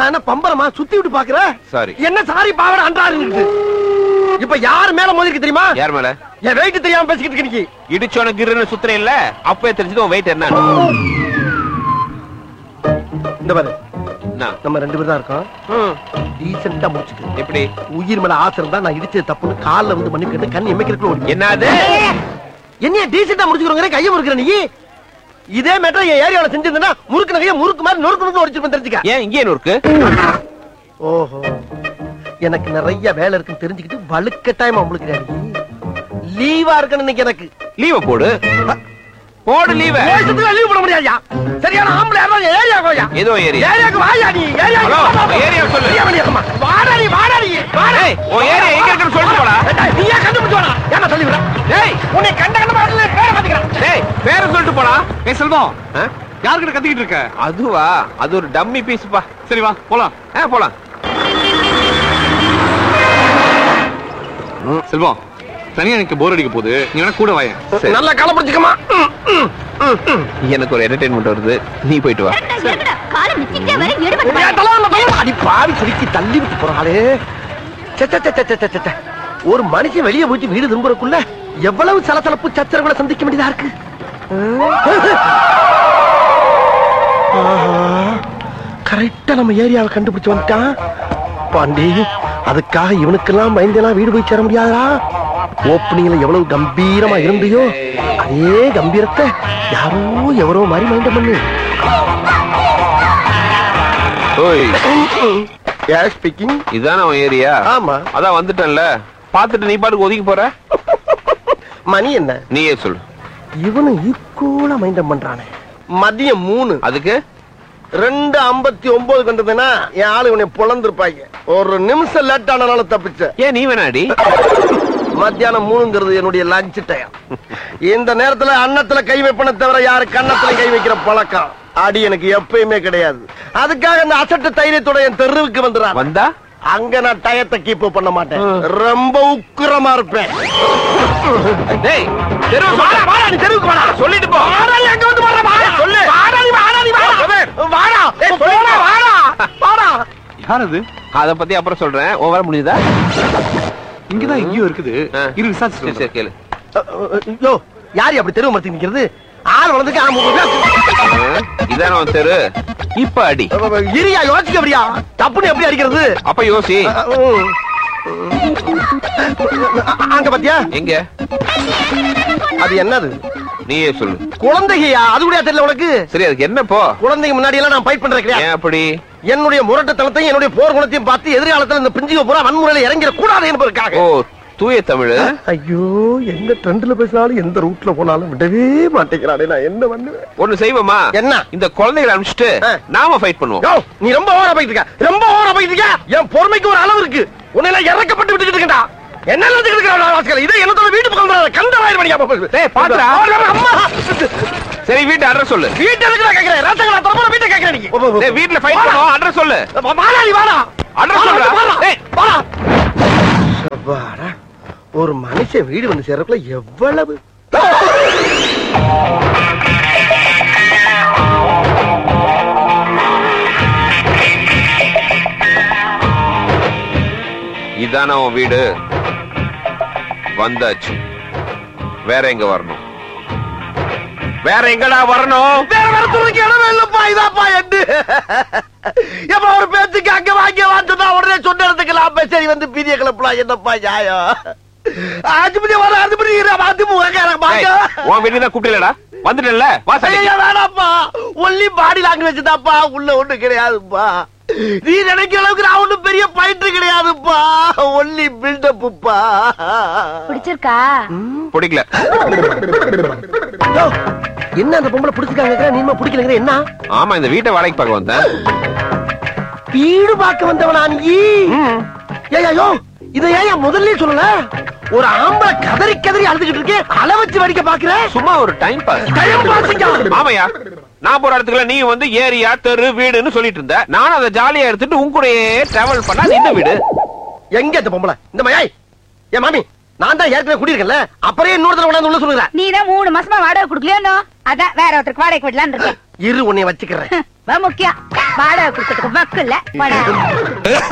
நான் என்ன பம்பரமா சுத்தி விட்டு பாக்குற Sorry. என்ன சாரி பாவட அன்றாரு இப்ப யார் மேல மோதிருக்கு தெரியுமா யார் மேல என் வெயிட் தெரியாம பேசிக்கிட்டு இருக்க நீ இடிச்சோன கிருன்னு சுத்துற இல்ல அப்பவே தெரிஞ்சது உன் வெயிட் என்ன இந்த பாரு என்ன? நம்ம ரெண்டு பேரும் தான் இருக்கோம் ம், டீசெண்டா முடிச்சுட்டு எப்படி உயிர் மேல ஆசை இருந்தா நான் இடிச்சது தப்புன்னு கால்ல வந்து மண்ணு கேட்டு கண் எமைக்கிறதுக்குள்ள ஓடி என்னது என்னைய டீசெண்டா முடிச்சுக்கிறோங்க கையை முறுக்கிற நீ இதே மேட்டர் என் ஏரியாவில் செஞ்சிருந்தா முறுக்கு நகைய முறுக்கு மாதிரி நொறுக்கு நொறுக்கு ஒடிச்சிருப்பேன் தெரிஞ்சுக்க ஏன் இங்கே இருக்கு ஓஹோ எனக்கு நிறைய வேலை இருக்குன்னு தெரிஞ்சுக்கிட்டு வலுக்கட்டாயமா முழுக்கிறாரு லீவா இருக்கணும் இன்னைக்கு எனக்கு லீவ போடு போடு லீவ லீவ் போட முடியாதுயா சரியான ஆம்பளை யாரா ஏரியா கோயா ஏதோ ஏரியா ஏரியாக்கு வாயா நீ ஏரியாக்கு ஹலோ, வா, வா, வா. ஏரியா சொல்லு. ஏரியா வெளிய வாம்மா. வாடா நீ வாடா நீ வாடா ஏய், உன் ஏரியா எங்க இருக்குன்னு சொல்லிட்டு போடா. ஏய், நீ ஏன் கண்டுபிடிச்சு வாடா ஏன்னா சொல்லி விட டேய் உன்னை கண்ட கண்ட பாடல பேர மாத்திக்கிறேன் டேய் பேர சொல்லிட்டு போடா ஏய் செல்வம் ஆ? யாருக்கிட்ட கத்திக்கிட்டு இருக்க அதுவா அது ஒரு டம்மி பீஸ்ப்பா சரி வா போலாம் ஆ போலாம் செல்வம் தனியா எனக்கு போர் அடிக்க போகுது நீ வேணா கூட வாயேன் சரி. நல்லா காலம் பிடிச்சுக்கமா எனக்கு ஒரு என்டர்டைன்மெண்ட் வருது நீ போயிட்டு வா காலை மிச்சிக்கிட்டே வர எடுபட்டு அடி பாவி குடிக்கி தள்ளி விட்டு போறாளே சே, சே, சே, சே, சே, சே, சே. ஒரு மனுஷன் வெளியே போயிட்டு வீடு திரும்புறக்குள்ள எவ்வளவு சலசலப்பு சச்சரவுகளை சந்திக்க வேண்டியதா இருக்கு கரெக்டா நம்ம ஏரியாவை கண்டுபிடிச்சு வந்துட்டான் பாண்டி அதுக்காக இவனுக்கெல்லாம் பயந்தெல்லாம் வீடு போய் சேர முடியாதா ஓப்பனிங்ல எவ்வளவு கம்பீரமா இருந்தியோ அதே கம்பீரத்தை யாரோ எவரோ மாதிரி மைண்ட பண்ணு ஓய் யார் ஸ்பீக்கிங் இதான உன் ஏரியா ஆமா அதான் வந்துட்டேன்ல பாத்துட்டு நீ பாட்டுக்கு ஒதுக்கி போற மணி என்ன நீயே சொல்லு இவனு ஈக்குவலா மைண்டம் பண்றானே மதியம் மூணு அதுக்கு ரெண்டு ஐம்பத்தி ஒன்பது கண்டதுன்னா என் ஆளு இவனை பொழந்திருப்பாங்க ஒரு நிமிஷம் லேட் ஆனனால தப்பிச்ச ஏன் நீ வேணாடி மத்தியானம் மூணுங்கிறது என்னுடைய லஞ்ச் டைம் இந்த நேரத்துல அன்னத்துல கை வைப்பன தவிர யாரு கன்னத்துல கை வைக்கிற பழக்கம் அடி எனக்கு எப்பயுமே கிடையாது அதுக்காக அந்த அசட்டு தைரியத்தோட என் தெருவுக்கு வந்துடுறான் வந்தா அங்க நான் டயத்தை கீப் பண்ண மாட்டேன் ரொம்ப உக்கிரமா இருப்பேன் டேய் தெருவு வாடா, வாடா, நீ தெருவுக்கு வாடா. சொல்லிட்டு போ வாடா, நீ அங்க வந்து வாடா, வாடா. சொல்லு. வாடா, நீ வாடா, நீ வாடா. கபீர். வாடா. ஏய், போடா, சொல்லிட்டு போ. வாடா. வாடா. யார் அது அத பத்தி அப்புறம் சொல்றேன் ஓ வர முடியுதா இங்கதான் எங்கேயோ இருக்குது ஆ. இரு சரி விசாரிச்சு சரி கேளு யோ, யாரு அப்படி தெருவு மரத்துக்கு நிக்கிறது ஆள் வளர்ந்துக்கு ஆ, முப்பது பேர். ஆ, இதான உன் தெரு இப்ப அடி இரியா யோசிக்க அப்படியா தப்புன்னு எப்படி அடிக்கிறது அப்ப யோசி அ, ம். அ- அங்க பாத்தியா எங்க அது என்னது நீயே சொல்லு குழந்தையா அது கூட தெரியல உனக்கு சரி அதுக்கு என்ன போ குழந்தைங்க முன்னாடி எல்லாம் நான் ஃபைட் பண்றேன் கிடையாது ஏன் அப்படி என்னுடைய முரட்டுத்தனத்தையும் என்னுடைய போர் குணத்தையும் பார்த்து எதிர்காலத்துல இந்த பிஞ்சுக பூரா வன்முறையில இறங்கிட கூடாது என்பதற்காக ஓ தூய தமிழ் ஐயோ எந்த ட்ரெண்ட்ல பேசினாலும் எந்த ரூட்ல போனாலும் விடவே மாட்டேங்கிறானே நான் என்ன பண்ணுவேன் ஒண்ணு செய்வோமா என்ன இந்த குழந்தைகளை அனுப்பிச்சிட்டு ஆ. நாம ஃபைட் பண்ணுவோம் யோ, நீ ரொம்ப ஓவரா போயிட்டு இருக்க ரொம்ப ஓவரா போயிட்டு இருக்க என் பொறுமைக்கு ஒரு அளவு இருக்கு உன்னை எல்லாம் இறக்கப்பட்டு விட்டுக்கிட்டு இருக்கா என்ன நினைச்சுக்கிட்டு இருக்கா வாசிக்கல இதை என்னத்தோட வீட்டு பக்கம் வராத. கண்டவாயிரம் மணியா டேய், பாத்துடா. அம்மா சரி வீட்டு அட்ரஸ் சொல்லு வீட்டை இருக்கிற கேக்குறேன் ரத்தங்களா தரப்போற வீட்டை கேக்குறேன் நீ டேய் வீட்ல ஃபைட் பண்ணுவோம் அட்ரஸ் சொல்லு வாடா நீ வாடா அட்ரஸ் வாடா, சொல்றா வாடா. டேய் வாடா. வாடா. ஒரு மனுஷன் வீடு வந்து சேர்றதுக்குள்ள எவ்வளவு இதான உன் வீடு வந்தாச்சு வேற எங்க வரணும் வேற எங்கடா வரணும் வேற வேற துறைக்கு இடமே இல்லப்பா இதாப்பா எட்டு எப்ப ஒரு பேச்சுக்கு அங்க வாங்க வாட்டுதான் உடனே சொன்ன இடத்துக்கு லாப சரி வந்து பீதிய கிளப்பலாம் என்னப்பா நியாயம் ஆதிபதி வர ஆதிபதி அதிமுக பாக்க ஏய், உன் வீட்டுக்கு தான் கூப்பிடலடா வந்துட்டல வா சரி ஐயா வேணாப்பா ஒன்லி பாடி லாங்குவேஜ் தான்ப்பா உள்ள ஒண்ணு கிடையாதுப்பா நீ நினைக்கிற அளவுக்கு நான் ஒண்ணும் பெரிய பயிற்று கிடையாதுப்பா ஒன்லி பில்டப்புப்பா பிடிச்சிருக்கா பிடிக்கல என்ன அந்த பொம்பளை பிடிச்சிருக்காங்க நீமா பிடிக்கலங்கிற என்ன ஆமா இந்த வீட்டை வாடகைக்கு பார்க்க வந்தேன் வீடு பார்க்க வந்தவனா நீ ஏய்யோ இதை ஏன் முதல்ல சொல்லல ஒரு ஆம்பளை கதறி கதறி அழுதுகிட்டு இருக்கேன் அள வச்சு வடிக்க பாக்குற சும்மா ஒரு டைம் பாஸ் டைம் பாசிங்க ஆமாயா நான் போற இடத்துக்குள்ள நீ வந்து ஏரியா தெரு வீடுன்னு சொல்லிட்டு இருந்த நானும் அதை ஜாலியா எடுத்துட்டு உன் கூடயே டிராவல் பண்ணா அது இந்த வீடு எங்க இந்த பொம்பளை இந்த மயாய் ஏ மாமி நான் தான் ஏற்கனவே குடியிருக்கேன்ல அப்புறம் இன்னொரு தடவை கொண்டாந்து உள்ள சொல்லுறேன் நீ தான் மூணு மாசமா வாடகை குடுக்கலையோ அதான் வேற ஒருத்தருக்கு வாடகை விடலான்னு இருக்கேன் இரு உன்னை வச்சுக்கிறேன் வா முக்கியம் வாடகை கொடுக்கறதுக்கு வக்கு இல்ல வாடகை